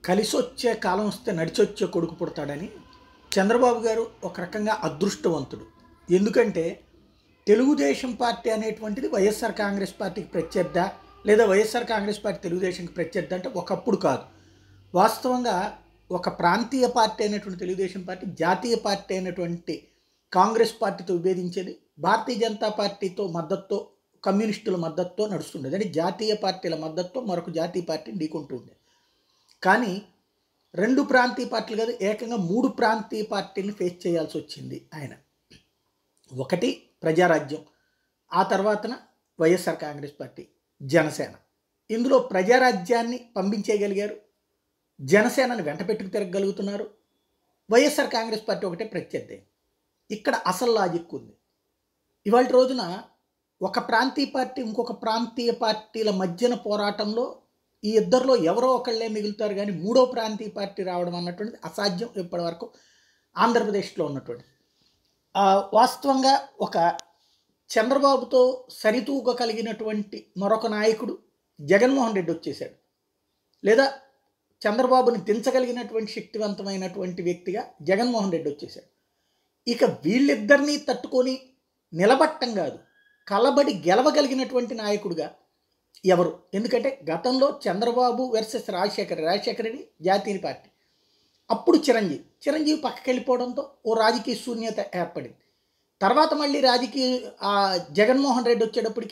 కలిసి వచ్చే కాలం వస్తే నడిచొచ్చే కొడుకు పుడతాడని చంద్రబాబు గారు ఒక రకంగా అదృష్టవంతుడు ఎందుకంటే తెలుగుదేశం పార్టీ అనేటువంటిది వైఎస్ఆర్ కాంగ్రెస్ పార్టీకి ప్రత్యర్థ లేదా వైఎస్ఆర్ కాంగ్రెస్ పార్టీ తెలుగుదేశంకి ప్రత్యర్థ అంటే ఒకప్పుడు కాదు వాస్తవంగా ఒక ప్రాంతీయ పార్టీ అయినటువంటి తెలుగుదేశం పార్టీ జాతీయ పార్టీ అయినటువంటి కాంగ్రెస్ పార్టీతో విభేదించేది భారతీయ జనతా పార్టీతో మద్దతుతో కమ్యూనిస్టుల మద్దతుతో నడుస్తుండేది అంటే జాతీయ పార్టీల మద్దతుతో మరొక జాతీయ పార్టీని ఢీకొంటుండే కానీ రెండు ప్రాంతీయ పార్టీలు కాదు ఏకంగా మూడు ప్రాంతీయ పార్టీలను ఫేస్ చేయాల్సి వచ్చింది ఆయన ఒకటి ప్రజారాజ్యం ఆ తర్వాతన వైఎస్ఆర్ కాంగ్రెస్ పార్టీ జనసేన ఇందులో ప్రజారాజ్యాన్ని పంపించేయగలిగారు జనసేనని వెంట పెట్టుకు తిరగలుగుతున్నారు వైఎస్ఆర్ కాంగ్రెస్ పార్టీ ఒకటే ప్రత్యర్థి ఇక్కడ అసలు లాజిక్ ఉంది ఇవాళ రోజున ఒక ప్రాంతీయ పార్టీ ఇంకొక ప్రాంతీయ పార్టీల మధ్యన పోరాటంలో ఈ ఇద్దరిలో ఎవరో ఒకళ్ళే మిగులుతారు కానీ మూడో ప్రాంతీయ పార్టీ రావడం అన్నటువంటిది అసాధ్యం ఇప్పటివరకు ఆంధ్రప్రదేశ్లో ఉన్నటువంటి ఆ, వాస్తవంగా ఒక చంద్రబాబుతో సరితూగగలిగినటువంటి మరొక నాయకుడు జగన్మోహన్ రెడ్డి వచ్చేసాడు లేదా చంద్రబాబుని దించగలిగినటువంటి శక్తివంతమైనటువంటి వ్యక్తిగా జగన్మోహన్ రెడ్డి వచ్చేసాడు ఇక వీళ్ళిద్దరినీ తట్టుకొని నిలబట్టం కాదు కలబడి గెలవగలిగినటువంటి నాయకుడిగా ఎవరు ఎందుకంటే గతంలో చంద్రబాబు వర్సెస్ రాజశేఖర రాజశేఖర రెడ్డి జాతీయ పార్టీ అప్పుడు చిరంజీవి చిరంజీవి పక్కకి వెళ్ళిపోవడంతో ఓ రాజకీయ శూన్యత ఏర్పడింది తర్వాత మళ్ళీ రాజకీయ ఆ జగన్మోహన్ రెడ్డి వచ్చేటప్పటికి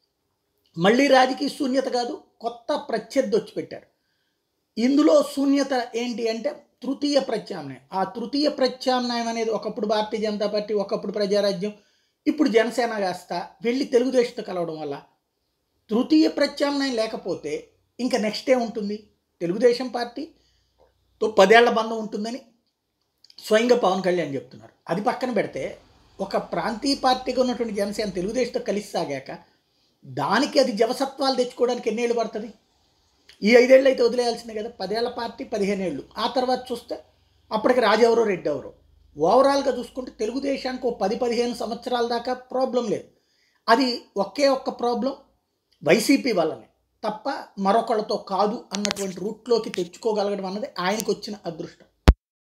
మళ్ళీ రాజకీయ శూన్యత కాదు కొత్త ప్రత్యర్థి వచ్చి పెట్టారు ఇందులో శూన్యత ఏంటి అంటే తృతీయ ప్రత్యామ్నాయం ఆ తృతీయ ప్రత్యామ్నాయం అనేది ఒకప్పుడు భారతీయ జనతా పార్టీ ఒకప్పుడు ప్రజారాజ్యం ఇప్పుడు జనసేన కాస్త వెళ్ళి తెలుగుదేశంతో కలవడం వల్ల తృతీయ ప్రత్యామ్నాయం లేకపోతే ఇంకా నెక్స్ట్ ఏ ఉంటుంది తెలుగుదేశం పార్టీతో పదేళ్ల బంధం ఉంటుందని స్వయంగా పవన్ కళ్యాణ్ చెప్తున్నారు అది పక్కన పెడితే ఒక ప్రాంతీయ పార్టీగా ఉన్నటువంటి జనసేన తెలుగుదేశంతో కలిసి సాగాక దానికి అది జవసత్వాలు తెచ్చుకోవడానికి ఎన్నేళ్ళు పడుతుంది ఈ ఐదేళ్ళు అయితే వదిలేయాల్సిందే కదా పదేళ్ల పార్టీ పదిహేను ఏళ్ళు ఆ తర్వాత చూస్తే అప్పటికి రాజెవరో రెడ్డి ఎవరో ఓవరాల్గా చూసుకుంటే తెలుగుదేశానికి ఓ పది పదిహేను సంవత్సరాల దాకా ప్రాబ్లం లేదు అది ఒకే ఒక్క ప్రాబ్లం వైసీపీ వల్లనే తప్ప మరొకళ్ళతో కాదు అన్నటువంటి రూట్లోకి తెచ్చుకోగలగడం అన్నది ఆయనకు వచ్చిన అదృష్టం